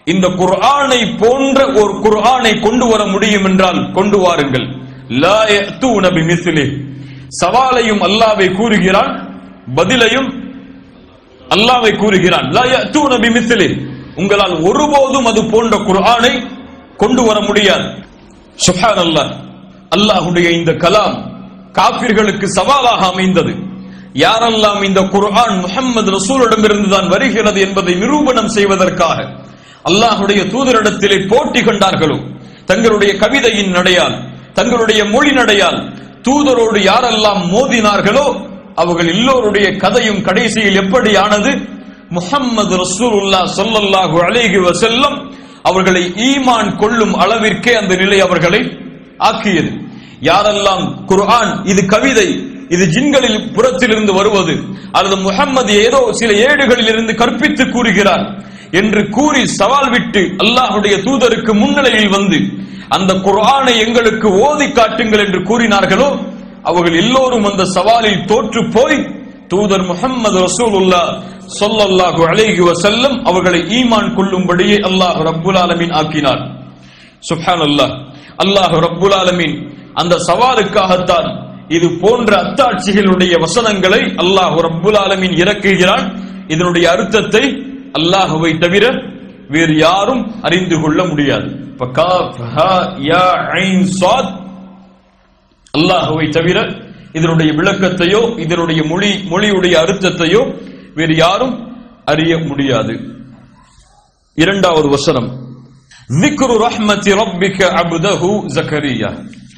இந்த குர்ஆனை போன்ற ஒரு குர்ஆனை கொண்டு வர முடியும் என்றால் கொண்டு வாருங்கள் லா யஅத்தூன பிமிஸ்லி சவாலையும் அல்லாஹ்வை கூறுகிறான் பதிலையும் அல்லாஹ்வை கூறுகிறான் லா யஅத்தூன பிமிஸ்லி உங்களால் ஒருபோதும் அது போன்ற குர்ஆனை கொண்டு வர முடியாது சுப்ஹானல்லாஹ் அல்லாஹ்வுடைய இந்த கலாம் காபிர்களுக்கு சவாலாக அமைந்தது யாரெல்லாம் இந்த குர்ஆன் முஹம்மது ரசூலிடமிருந்து தான் வருகிறது என்பதை நிரூபணம் செய்வதற்காக அல்லாஹ்வுடைய தூதரிடத்திலே போட்டி கண்டார்களோ தங்களுடைய கவிதையின் நடையால் தங்களுடைய மொழி நடையால் தூதரோடு யாரெல்லாம் மோதினார்களோ அவர்கள் எல்லோருடைய கதையும் கடைசியில் எப்படி ஆனது முஹம்மது ரசூலுல்லாஹ் ஸல்லல்லாஹு அலைஹி வஸல்லம் அவர்களை ஈமான் கொள்ளும் அளவிற்கே அந்த நிலை அவர்களை ஆக்கியது யாரெல்லாம் குர்ஆன் இது கவிதை இது ஜின்களில் புறத்திலிருந்து வருவது அல்லது முஹம்மது ஏதோ சில ஏடுகளில் இருந்து கற்பித்து கூறுகிறார் என்று கூறி சவால் விட்டு அல்லாஹ்வுடைய தூதருக்கு முன்னிலையில் வந்து அந்த குர்ஆனை எங்களுக்கு ஓதி காட்டுங்கள் என்று கூறினார்களோ அவர்கள் எல்லோரும் அந்த சவாலில் தோற்று போய் தூதர் முஹம்மது ரசூலுல்லா ஸல்லல்லாஹு அலைஹி வஸல்லம் அவர்களை ஈமான் கொள்ளும்படியே அல்லாஹ் ரப்புல் ஆலமீன் ஆக்கினார் சுப்ஹானல்லாஹ் அல்லாஹ் ரப்புல் ஆலமீன் அந்த சவாலுக்காகத்தான் இது போன்ற அத்தாட்சிகளுடைய வசனங்களை அல்லாஹ் ரப்புல் ஆலமீன் இறக்குகிறான் இதனுடைய அர்த்தத்தை அல்லாஹ்வை தவிர வேறு யாரும் அறிந்து கொள்ள முடியாது இப்ப காஃப், ஹா, யா, ஐன், சாத் அல்லாஹ்வை தவிர இதனுடைய விளக்கத்தையோ இதனுடைய மொழி மொழியுடைய அர்த்தத்தையோ வேறு யாரும் அறிய முடியாது இரண்டாவது வசனம் ذكر رحمة ربك عبده زكريا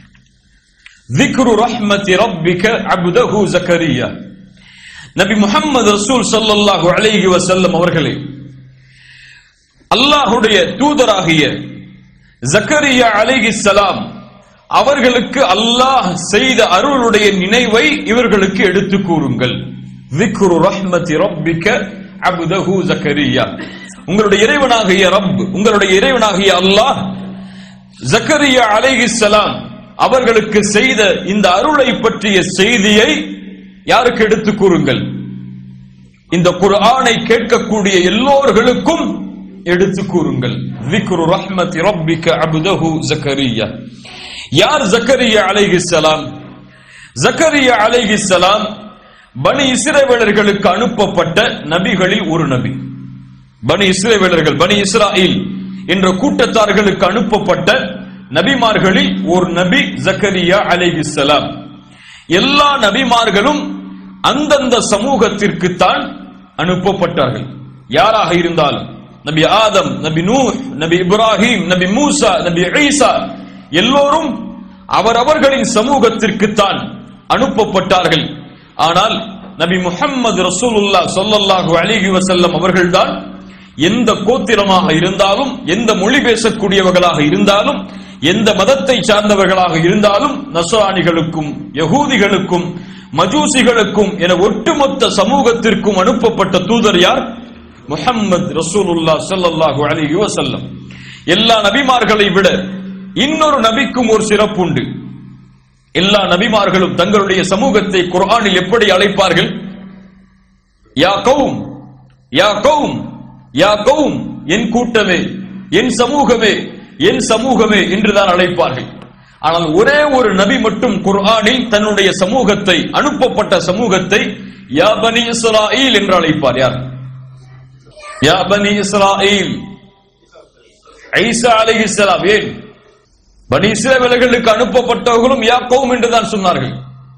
ذكر رحمة ربك عبده زكريا நபி முஹம்மது ரசூல் ஸல்லல்லாஹு அலைஹி வஸல்லம் அவர்களே அல்லாஹ்வுடைய தூதராகிய ஜக்கரியா அலைஹிஸ்ஸலாம் அவர்களுக்கு அல்லாஹ் செய்த அருளுடைய நினைவை இவர்களுக்கு எடுத்து கூறுங்கள் ذكر رحمة ربك عبده زكريا உங்களுடைய இறைவனாகிய ரப் உங்களுடைய இறைவனாகிய அல்லாஹ் ஜக்கரியா அலைஹிஸ்ஸலாம் அவர்களுக்கு செய்த இந்த அருளை பற்றிய செய்தியை யாருக்கு எடுத்து கூறுங்கள் இந்த குர்ஆனை கேட்கக்கூடிய எல்லோர்களுக்கும் எடுத்து கூறுங்கள் ذكر رحمة ربك عبده زكريا யார் ஜக்கரியா அலைஹிஸ்ஸலாம் ஜக்கரியா அலைஹிஸ்ஸலாம் பனி இஸ்ரவேலர்களுக்கு அனுப்பப்பட்ட நபிகளில் ஒரு நபி பனி இஸ்ரவேலர்கள் பனி இஸ்ராயில் என்ற கூட்டத்தார்களுக்கு அனுப்பப்பட்ட நபிமார்களில் ஒரு நபி ஜக்கரியா அலைஹிஸ்ஸலாம் எல்லா நபிமார்களும் அந்தந்த சமூகத்திற்கு தான் அனுப்பப்பட்டார்கள் யாராக இருந்தாலும் நபி ஆதம் நபி நூஹ் நபி இப்ராஹிம் நபி மூசா நபி ஈசா எல்லோரும் அவரவர்களின் சமூகத்திற்கு தான் அனுப்பப்பட்டார்கள் ஆனால் நபி முஹம்மது ரசூலுல்லாஹ் ஸல்லல்லாஹு அலைஹி வஸல்லம் அவர்கள்தான் எந்த கோத்திரமாக இருந்தாலும் எந்த மொழி பேசக்கூடியவர்களாக இருந்தாலும் எந்த மதத்தை சார்ந்தவர்களாக இருந்தாலும் நஸ்ரானிகளுக்கும் யகூதிகளுக்கும் மஜூசிகளுக்கும் என ஒட்டுமொத்த சமூகத்திற்கும் அனுப்பப்பட்ட தூதர் யார் முஹம்மது ரசூலுல்லாஹ் ஸல்லல்லாஹு அலைஹி வஸல்லம் எல்லா நபிமார்களை விட இன்னொரு நபிக்கும் ஒரு சிறப்புண்டு எல்லா நபிமார்களும் தங்களுடைய சமூகத்தை குர்ஆனில் எப்படி அழைப்பார்கள் யா கௌம் யா கௌம் யா கௌம் என் கூட்டமே என் சமூகமே என் சமூகமே என்றுதான் அழைப்பார்கள் ஆனால் ஒரே ஒரு நபி மட்டும் குர்ஆனில் தன்னுடைய சமூகத்தை அனுப்பப்பட்ட சமூகத்தை யா பனி இஸ்ராயில் என்று அழைப்பார் யார் யா பனி இஸ்ராயில் ஐசா அலைஹிஸ்ஸலாம் ஏன் பனி இஸ்ரவேலர்களுக்கு அனுப்பப்பட்டவர்களும் யா கௌம் என்றுதான் சொன்னார்கள்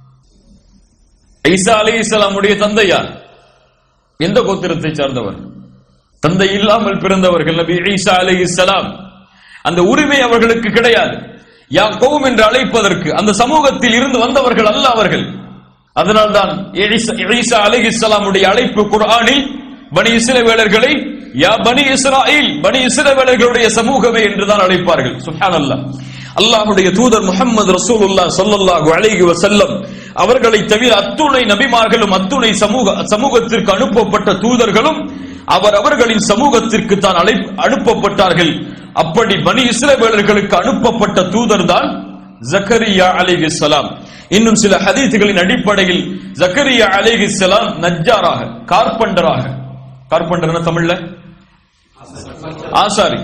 ஐசா அலைஹிஸ்ஸலாமுடைய தந்தை யார் எந்த கோத்திரத்தை சார்ந்தவர் தந்தை இல்லாமல் பிறந்தவர்கள் நபி ஈசா அலைஹிஸ்ஸலாம் அந்த உரிமை அவர்களுக்கு கிடையாது யா கௌம் என்று அழைப்பதற்கு அந்த சமூகத்தில் இருந்து வந்தவர்கள் அல்ல அவர்கள் அதனால்தான் ஈசா- ஈசா அலைஹிஸ்ஸலாமுடைய அழைப்பு குர்ஆனில் பனி இஸ்ரவேலர்களை யா பனி இஸ்ராயில் பனி இஸ்ரவேலர்களுடைய சமூகமே என்றுதான் அழைப்பார்கள் சுப்ஹானல்லாஹ் அல்லாஹ்வுடைய தூதர் முஹம்மது ரசூலுல்லாஹ் ஸல்லல்லாஹு அலைஹி வஸல்லம் அவர்களை தவிர அத்துணை நபிமார்களும் அத்துணை சமூக சமூகத்திற்கு அனுப்பப்பட்ட தூதர்களும் அவர் அவர்களின் சமூகத்திற்கு தான் அழை அனுப்பப்பட்டார்கள் அப்படி பனி இஸ்ரவேலர்களுக்கு அனுப்பப்பட்ட தூதர் தான் ஜக்கரியா அலைஹிஸ்ஸலாம் இன்னும் சில ஹதீத்துகளின் அடிப்படையில் ஜக்கரியா அலைஹிஸ்ஸலாம் நஜ்ஜாராக கார்பண்டராக கார்பண்டர் என்ன தமிழ்ல ஆசாரி